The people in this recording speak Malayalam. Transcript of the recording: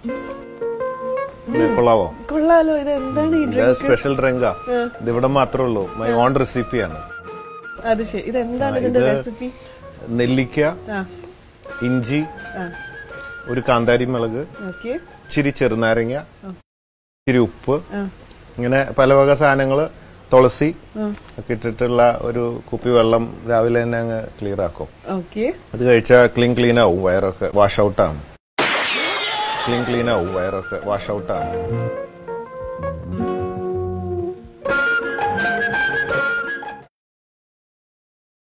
ഇല്ലേ, കൊള്ളാവോ കൊള്ളാലോ ഇത് എന്താണ് ഈ ഇത് ഡ്രിങ്ക് സ്പെഷ്യൽ ഡ്രിങ്കാ ഇത് ഇവിടെ മാത്രമേ ഉള്ളൂ മൈ ഓൺ റെസിപ്പിയാണ് അത് ശരി ഇത് എന്താണ് ഇതിന്റെ ഇത് റെസിപ്പി നെല്ലിക്ക ആ ഇഞ്ചി ആ ഒരു കാന്താരി മുളക് ഓക്കെ ഇച്ചിരി ചെറുനാരങ്ങ ഇച്ചിരി ഉപ്പ് ആ ഇങ്ങനെ പല വക സാധനങ്ങള് തുളസി ആ ഒക്കെ ഇട്ടിട്ടുള്ള ഒരു കുപ്പി വെള്ളം രാവിലെ തന്നെ അങ്ങ് ക്ലിയർ ആക്കും ഓക്കെ അത് കഴിച്ചാൽ ക്ലീൻ ക്ലീൻ ആവും വയറൊക്കെ വാഷ് ഔട്ടാണ് ക്ലീൻ ക്ലീൻ ആവും വയറൊക്കെ വാഷ് ഔട്ടാണ്